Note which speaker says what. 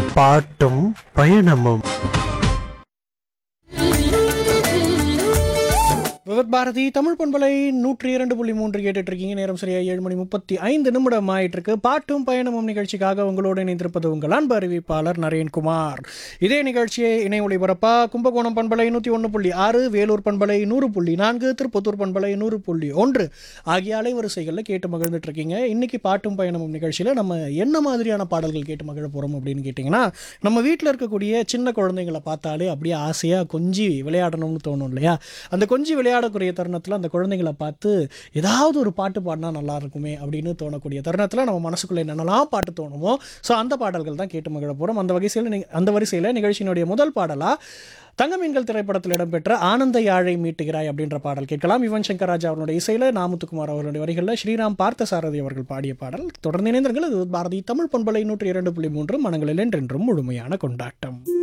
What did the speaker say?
Speaker 1: பாட்டும் பயணமும்
Speaker 2: விவத் பாரதி தமிழ் பண்பலை நூற்றி இரண்டு புள்ளி மூன்று கேட்டுட்டு இருக்கீங்க நேரம் சரியா ஏழு மணி முப்பத்தி ஐந்து நிமிடம் ஆயிட்டு இருக்கு பாட்டும் பயணமும் நிகழ்ச்சிக்காக உங்களோடு இணைந்திருப்பது உங்கள் அன்பு அறிவிப்பாளர் நரேன்குமார் இதே நிகழ்ச்சியை இணை ஒளிபரப்பா கும்பகோணம் பண்பலை நூற்றி ஒன்று புள்ளி ஆறு வேலூர் பண்பலை நூறு புள்ளி நான்கு திருப்பத்தூர் பண்பலை நூறு புள்ளி ஒன்று ஆகிய அலைவரிசைகளில் கேட்டு மகிழ்ந்துட்டு இருக்கீங்க இன்னைக்கு பாட்டும் பயணமும் நிகழ்ச்சியில் நம்ம என்ன மாதிரியான பாடல்கள் கேட்டு மகிழ போகிறோம் அப்படின்னு கேட்டிங்கன்னா நம்ம வீட்டில் இருக்கக்கூடிய சின்ன குழந்தைங்களை பார்த்தாலே அப்படியே ஆசையாக கொஞ்சி விளையாடணும்னு தோணும் இல்லையா அந்த கொஞ்சி விளையாடக்கூடிய தருணத்தில் அந்த குழந்தைங்களை பார்த்து ஏதாவது ஒரு பாட்டு பாடினா நல்லா இருக்குமே அப்படின்னு தோணக்கூடிய தருணத்தில் நம்ம மனசுக்குள்ளே என்னென்னலாம் பாட்டு தோணுமோ ஸோ அந்த பாடல்கள் தான் கேட்டு மகிழ போகிறோம் அந்த வரிசையில் நீ- அந்த வரிசையில் நிகழ்ச்சியினுடைய முதல் பாடலாக தங்கமீன்கள் திரைப்படத்தில் இடம்பெற்ற ஆனந்த யாழை மீட்டுகிறாய் அப்படின்ற பாடல் கேட்கலாம் யுவன் சங்கர் ராஜா அவருடைய இசையில் நாமுத்துக்குமார் அவருடைய வரிகளில் ஸ்ரீராம் பார்த்தசாரதி அவர்கள் பாடிய பாடல் தொடர்ந்து இணைந்தர்கள் இது பாரதி தமிழ் பண்பலை நூற்றி இரண்டு புள்ளி மூன்று மனங்களில் என்றென்றும் முழுமையான கொண்டாட்டம்